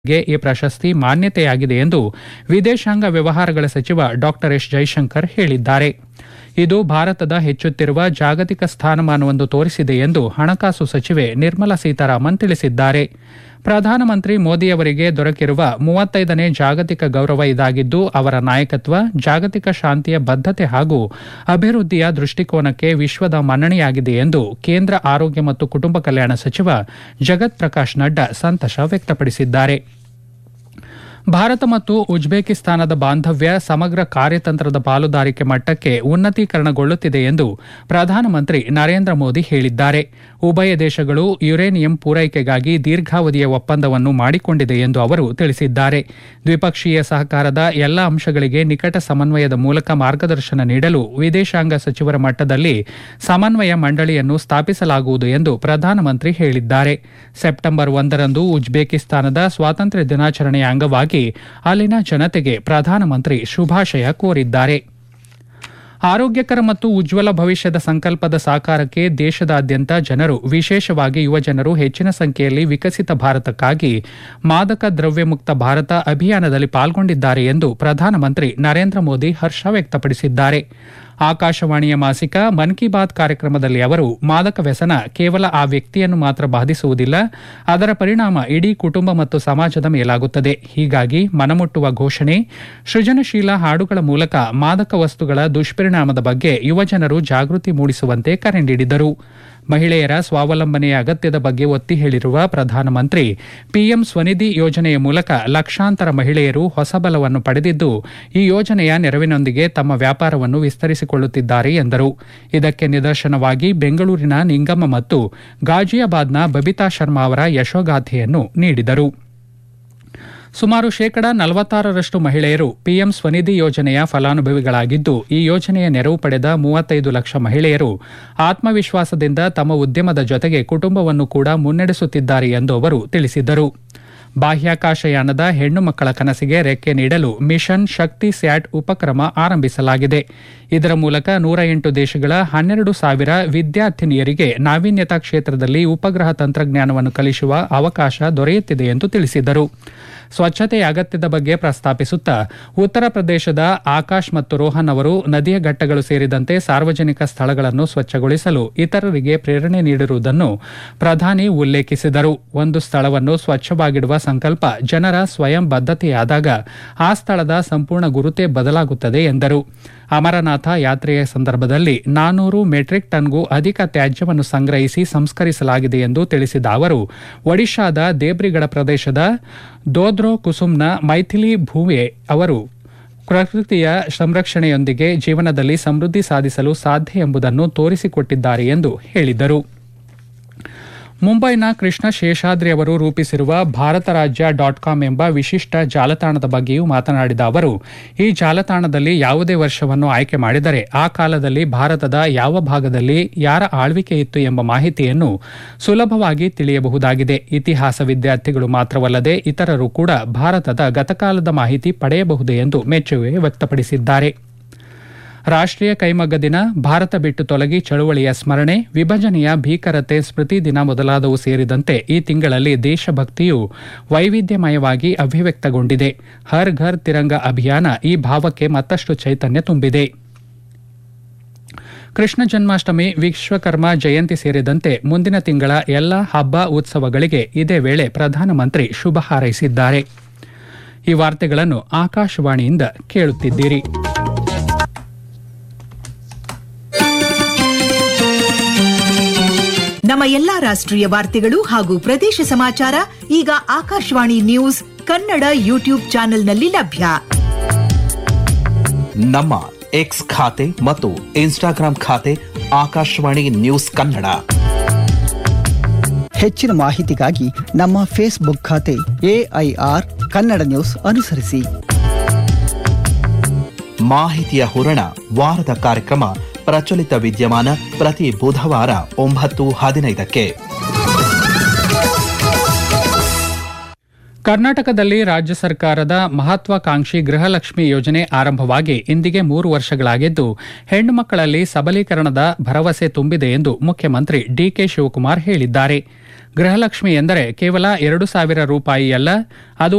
ಗೆ ಈ ಪ್ರಶಸ್ತಿ ಮಾನ್ಯತೆಯಾಗಿದೆ ಎಂದು ವಿದೇಶಾಂಗ ವ್ಯವಹಾರಗಳ ಸಚಿವ ಡಾ ಎಸ್ ಜೈಶಂಕರ್ ಹೇಳಿದ್ದಾರೆ ಇದು ಭಾರತದ ಹೆಚ್ಚುತ್ತಿರುವ ಜಾಗತಿಕ ಸ್ಥಾನಮಾನವನ್ನು ತೋರಿಸಿದೆ ಎಂದು ಹಣಕಾಸು ಸಚಿವೆ ನಿರ್ಮಲಾ ಸೀತಾರಾಮನ್ ತಿಳಿಸಿದ್ದಾರೆ ಪ್ರಧಾನಮಂತ್ರಿ ಮೋದಿಯವರಿಗೆ ದೊರಕಿರುವ ಮೂವತ್ತೈದನೇ ಜಾಗತಿಕ ಗೌರವ ಇದಾಗಿದ್ದು ಅವರ ನಾಯಕತ್ವ ಜಾಗತಿಕ ಶಾಂತಿಯ ಬದ್ಧತೆ ಹಾಗೂ ಅಭಿವೃದ್ಧಿಯ ದೃಷ್ಟಿಕೋನಕ್ಕೆ ವಿಶ್ವದ ಮನ್ನಣೆಯಾಗಿದೆ ಎಂದು ಕೇಂದ್ರ ಆರೋಗ್ಯ ಮತ್ತು ಕುಟುಂಬ ಕಲ್ಯಾಣ ಸಚಿವ ಜಗತ್ ಪ್ರಕಾಶ್ ನಡ್ಡಾ ಸಂತಸ ವ್ಯಕ್ತಪಡಿಸಿದ್ದಾರೆ ಭಾರತ ಮತ್ತು ಉಜ್ಬೇಕಿಸ್ತಾನದ ಬಾಂಧವ್ಯ ಸಮಗ್ರ ಕಾರ್ಯತಂತ್ರದ ಪಾಲುದಾರಿಕೆ ಮಟ್ಟಕ್ಕೆ ಉನ್ನತೀಕರಣಗೊಳ್ಳುತ್ತಿದೆ ಎಂದು ಪ್ರಧಾನಮಂತ್ರಿ ನರೇಂದ್ರ ಮೋದಿ ಹೇಳಿದ್ದಾರೆ ಉಭಯ ದೇಶಗಳು ಯುರೇನಿಯಂ ಪೂರೈಕೆಗಾಗಿ ದೀರ್ಘಾವಧಿಯ ಒಪ್ಪಂದವನ್ನು ಮಾಡಿಕೊಂಡಿದೆ ಎಂದು ಅವರು ತಿಳಿಸಿದ್ದಾರೆ ದ್ವಿಪಕ್ಷೀಯ ಸಹಕಾರದ ಎಲ್ಲ ಅಂಶಗಳಿಗೆ ನಿಕಟ ಸಮನ್ವಯದ ಮೂಲಕ ಮಾರ್ಗದರ್ಶನ ನೀಡಲು ವಿದೇಶಾಂಗ ಸಚಿವರ ಮಟ್ಟದಲ್ಲಿ ಸಮನ್ವಯ ಮಂಡಳಿಯನ್ನು ಸ್ಥಾಪಿಸಲಾಗುವುದು ಎಂದು ಪ್ರಧಾನಮಂತ್ರಿ ಹೇಳಿದ್ದಾರೆ ಸೆಪ್ಟೆಂಬರ್ ಒಂದರಂದು ಉಜ್ಬೇಕಿಸ್ತಾನದ ಸ್ವಾತಂತ್ರ್ಯ ದಿನಾಚರಣೆಯ ಅಂಗವಾಗಿ ಅಲ್ಲಿನ ಜನತೆಗೆ ಪ್ರಧಾನಮಂತ್ರಿ ಶುಭಾಶಯ ಕೋರಿದ್ದಾರೆ ಆರೋಗ್ಯಕರ ಮತ್ತು ಉಜ್ವಲ ಭವಿಷ್ಯದ ಸಂಕಲ್ಪದ ಸಾಕಾರಕ್ಕೆ ದೇಶದಾದ್ಯಂತ ಜನರು ವಿಶೇಷವಾಗಿ ಯುವಜನರು ಹೆಚ್ಚಿನ ಸಂಖ್ಯೆಯಲ್ಲಿ ವಿಕಸಿತ ಭಾರತಕ್ಕಾಗಿ ಮಾದಕ ದ್ರವ್ಯ ಮುಕ್ತ ಭಾರತ ಅಭಿಯಾನದಲ್ಲಿ ಪಾಲ್ಗೊಂಡಿದ್ದಾರೆ ಎಂದು ಪ್ರಧಾನಮಂತ್ರಿ ನರೇಂದ್ರ ಮೋದಿ ಹರ್ಷ ವ್ಯಕ್ತಪಡಿಸಿದ್ದಾರೆ ಆಕಾಶವಾಣಿಯ ಮಾಸಿಕ ಮನ್ ಕಿ ಬಾತ್ ಕಾರ್ಯಕ್ರಮದಲ್ಲಿ ಅವರು ಮಾದಕ ವ್ಯಸನ ಕೇವಲ ಆ ವ್ಯಕ್ತಿಯನ್ನು ಮಾತ್ರ ಬಾಧಿಸುವುದಿಲ್ಲ ಅದರ ಪರಿಣಾಮ ಇಡೀ ಕುಟುಂಬ ಮತ್ತು ಸಮಾಜದ ಮೇಲಾಗುತ್ತದೆ ಹೀಗಾಗಿ ಮನಮುಟ್ಟುವ ಘೋಷಣೆ ಸೃಜನಶೀಲ ಹಾಡುಗಳ ಮೂಲಕ ಮಾದಕ ವಸ್ತುಗಳ ದುಷ್ಪರಿಣಾಮದ ಬಗ್ಗೆ ಯುವಜನರು ಜಾಗೃತಿ ಮೂಡಿಸುವಂತೆ ಕರೆ ನೀಡಿದರು ಮಹಿಳೆಯರ ಸ್ವಾವಲಂಬನೆಯ ಅಗತ್ಯದ ಬಗ್ಗೆ ಒತ್ತಿ ಹೇಳಿರುವ ಪ್ರಧಾನಮಂತ್ರಿ ಪಿಎಂ ಸ್ವನಿಧಿ ಯೋಜನೆಯ ಮೂಲಕ ಲಕ್ಷಾಂತರ ಮಹಿಳೆಯರು ಹೊಸ ಬಲವನ್ನು ಪಡೆದಿದ್ದು ಈ ಯೋಜನೆಯ ನೆರವಿನೊಂದಿಗೆ ತಮ್ಮ ವ್ಯಾಪಾರವನ್ನು ವಿಸ್ತರಿಸಿಕೊಳ್ಳುತ್ತಿದ್ದಾರೆ ಎಂದರು ಇದಕ್ಕೆ ನಿದರ್ಶನವಾಗಿ ಬೆಂಗಳೂರಿನ ನಿಂಗಮ್ಮ ಮತ್ತು ಗಾಜಿಯಾಬಾದ್ನ ಬಬಿತಾ ಶರ್ಮಾ ಅವರ ಯಶೋಗಾಥೆಯನ್ನು ನೀಡಿದರು ಸುಮಾರು ಶೇಕಡ ನಲವತ್ತಾರರಷ್ಟು ಮಹಿಳೆಯರು ಪಿಎಂ ಸ್ವನಿಧಿ ಯೋಜನೆಯ ಫಲಾನುಭವಿಗಳಾಗಿದ್ದು ಈ ಯೋಜನೆಯ ನೆರವು ಪಡೆದ ಮೂವತ್ತೈದು ಲಕ್ಷ ಮಹಿಳೆಯರು ಆತ್ಮವಿಶ್ವಾಸದಿಂದ ತಮ್ಮ ಉದ್ಯಮದ ಜೊತೆಗೆ ಕುಟುಂಬವನ್ನು ಕೂಡ ಮುನ್ನಡೆಸುತ್ತಿದ್ದಾರೆ ಎಂದು ಅವರು ತಿಳಿಸಿದರು ಬಾಹ್ಯಾಕಾಶಯಾನದ ಹೆಣ್ಣು ಮಕ್ಕಳ ಕನಸಿಗೆ ರೆಕ್ಕೆ ನೀಡಲು ಮಿಷನ್ ಶಕ್ತಿ ಸ್ಯಾಟ್ ಉಪಕ್ರಮ ಆರಂಭಿಸಲಾಗಿದೆ ಇದರ ಮೂಲಕ ನೂರ ಎಂಟು ದೇಶಗಳ ಹನ್ನೆರಡು ಸಾವಿರ ವಿದ್ಯಾರ್ಥಿನಿಯರಿಗೆ ನಾವೀನ್ಯತಾ ಕ್ಷೇತ್ರದಲ್ಲಿ ಉಪಗ್ರಹ ತಂತ್ರಜ್ಞಾನವನ್ನು ಕಲಿಸುವ ಅವಕಾಶ ದೊರೆಯುತ್ತಿದೆ ಎಂದು ತಿಳಿಸಿದರು ಸ್ವಚ್ಛತೆಯ ಅಗತ್ಯದ ಬಗ್ಗೆ ಪ್ರಸ್ತಾಪಿಸುತ್ತಾ ಉತ್ತರ ಪ್ರದೇಶದ ಆಕಾಶ್ ಮತ್ತು ರೋಹನ್ ಅವರು ನದಿಯ ಘಟ್ಟಗಳು ಸೇರಿದಂತೆ ಸಾರ್ವಜನಿಕ ಸ್ಥಳಗಳನ್ನು ಸ್ವಚ್ಛಗೊಳಿಸಲು ಇತರರಿಗೆ ಪ್ರೇರಣೆ ನೀಡಿರುವುದನ್ನು ಪ್ರಧಾನಿ ಉಲ್ಲೇಖಿಸಿದರು ಒಂದು ಸ್ಥಳವನ್ನು ಸ್ವಚ್ಛವಾಗಿಡುವ ಸಂಕಲ್ಪ ಜನರ ಸ್ವಯಂ ಬದ್ಧತೆಯಾದಾಗ ಆ ಸ್ಥಳದ ಸಂಪೂರ್ಣ ಗುರುತೇ ಬದಲಾಗುತ್ತದೆ ಎಂದರು ಅಮರನಾಥ ಯಾತ್ರೆಯ ಸಂದರ್ಭದಲ್ಲಿ ನಾನೂರು ಮೆಟ್ರಿಕ್ ಟನ್ಗೂ ಅಧಿಕ ತ್ಯಾಜ್ಯವನ್ನು ಸಂಗ್ರಹಿಸಿ ಸಂಸ್ಕರಿಸಲಾಗಿದೆ ಎಂದು ತಿಳಿಸಿದ ಅವರು ಒಡಿಶಾದ ದೇಬ್ರಿಗಢ ಪ್ರದೇಶದ ದೋದ್ರೋ ಕುಸುಮ್ನ ಮೈಥಿಲಿ ಭೂವೆ ಅವರು ಪ್ರಕೃತಿಯ ಸಂರಕ್ಷಣೆಯೊಂದಿಗೆ ಜೀವನದಲ್ಲಿ ಸಮೃದ್ಧಿ ಸಾಧಿಸಲು ಸಾಧ್ಯ ಎಂಬುದನ್ನು ತೋರಿಸಿಕೊಟ್ಟಿದ್ದಾರೆ ಎಂದು ಹೇಳಿದರು ಮುಂಬೈನ ಕೃಷ್ಣ ಶೇಷಾದ್ರಿ ಅವರು ರೂಪಿಸಿರುವ ಭಾರತ ರಾಜ್ಯ ಡಾಟ್ ಕಾಮ್ ಎಂಬ ವಿಶಿಷ್ಟ ಜಾಲತಾಣದ ಬಗ್ಗೆಯೂ ಮಾತನಾಡಿದ ಅವರು ಈ ಜಾಲತಾಣದಲ್ಲಿ ಯಾವುದೇ ವರ್ಷವನ್ನು ಆಯ್ಕೆ ಮಾಡಿದರೆ ಆ ಕಾಲದಲ್ಲಿ ಭಾರತದ ಯಾವ ಭಾಗದಲ್ಲಿ ಯಾರ ಆಳ್ವಿಕೆ ಇತ್ತು ಎಂಬ ಮಾಹಿತಿಯನ್ನು ಸುಲಭವಾಗಿ ತಿಳಿಯಬಹುದಾಗಿದೆ ಇತಿಹಾಸ ವಿದ್ಯಾರ್ಥಿಗಳು ಮಾತ್ರವಲ್ಲದೆ ಇತರರು ಕೂಡ ಭಾರತದ ಗತಕಾಲದ ಮಾಹಿತಿ ಪಡೆಯಬಹುದು ಎಂದು ಮೆಚ್ಚುಗೆ ವ್ಯಕ್ತಪಡಿಸಿದ್ದಾರೆ ರಾಷ್ಟ್ರೀಯ ಕೈಮಗ್ಗ ದಿನ ಭಾರತ ಬಿಟ್ಟು ತೊಲಗಿ ಚಳುವಳಿಯ ಸ್ಮರಣೆ ವಿಭಜನೆಯ ಭೀಕರತೆ ಸ್ಮೃತಿ ದಿನ ಮೊದಲಾದವು ಸೇರಿದಂತೆ ಈ ತಿಂಗಳಲ್ಲಿ ದೇಶಭಕ್ತಿಯು ವೈವಿಧ್ಯಮಯವಾಗಿ ಅಭಿವ್ಯಕ್ತಗೊಂಡಿದೆ ಹರ್ ಘರ್ ತಿರಂಗ ಅಭಿಯಾನ ಈ ಭಾವಕ್ಕೆ ಮತ್ತಷ್ಟು ಚೈತನ್ಯ ತುಂಬಿದೆ ಕೃಷ್ಣ ಜನ್ಮಾಷ್ಟಮಿ ವಿಶ್ವಕರ್ಮ ಜಯಂತಿ ಸೇರಿದಂತೆ ಮುಂದಿನ ತಿಂಗಳ ಎಲ್ಲ ಹಬ್ಬ ಉತ್ಸವಗಳಿಗೆ ಇದೇ ವೇಳೆ ಪ್ರಧಾನಮಂತ್ರಿ ಶುಭ ಹಾರೈಸಿದ್ದಾರೆ ಈ ವಾರ್ತೆಗಳನ್ನು ಆಕಾಶವಾಣಿಯಿಂದ ಕೇಳುತ್ತಿದ್ದೀರಿ ನಮ್ಮ ಎಲ್ಲಾ ರಾಷ್ಟ್ರೀಯ ವಾರ್ತೆಗಳು ಹಾಗೂ ಪ್ರದೇಶ ಸಮಾಚಾರ ಈಗ ಆಕಾಶವಾಣಿ ನ್ಯೂಸ್ ಕನ್ನಡ ಯೂಟ್ಯೂಬ್ ಚಾನೆಲ್ನಲ್ಲಿ ಲಭ್ಯ ನಮ್ಮ ಎಕ್ಸ್ ಖಾತೆ ಮತ್ತು ಇನ್ಸ್ಟಾಗ್ರಾಂ ಖಾತೆ ಆಕಾಶವಾಣಿ ನ್ಯೂಸ್ ಕನ್ನಡ ಹೆಚ್ಚಿನ ಮಾಹಿತಿಗಾಗಿ ನಮ್ಮ ಫೇಸ್ಬುಕ್ ಖಾತೆ ಎಐಆರ್ ಕನ್ನಡ ನ್ಯೂಸ್ ಅನುಸರಿಸಿ ಮಾಹಿತಿಯ ಹೂರಣ ವಾರದ ಕಾರ್ಯಕ್ರಮ ಪ್ರಚಲಿತ ವಿದ್ಯಮಾನ ಪ್ರತಿ ಬುಧವಾರ ಒಂಬತ್ತು ಹದಿನೈದಕ್ಕೆ ಕರ್ನಾಟಕದಲ್ಲಿ ರಾಜ್ಯ ಸರ್ಕಾರದ ಮಹತ್ವಾಕಾಂಕ್ಷಿ ಗೃಹಲಕ್ಷ್ಮಿ ಯೋಜನೆ ಆರಂಭವಾಗಿ ಇಂದಿಗೆ ಮೂರು ವರ್ಷಗಳಾಗಿದ್ದು ಹೆಣ್ಣು ಮಕ್ಕಳಲ್ಲಿ ಸಬಲೀಕರಣದ ಭರವಸೆ ತುಂಬಿದೆ ಎಂದು ಮುಖ್ಯಮಂತ್ರಿ ಡಿಕೆ ಶಿವಕುಮಾರ್ ಹೇಳಿದ್ದಾರೆ ಗೃಹಲಕ್ಷ್ಮಿ ಎಂದರೆ ಕೇವಲ ಎರಡು ಸಾವಿರ ರೂಪಾಯಿಯಲ್ಲ ಅದು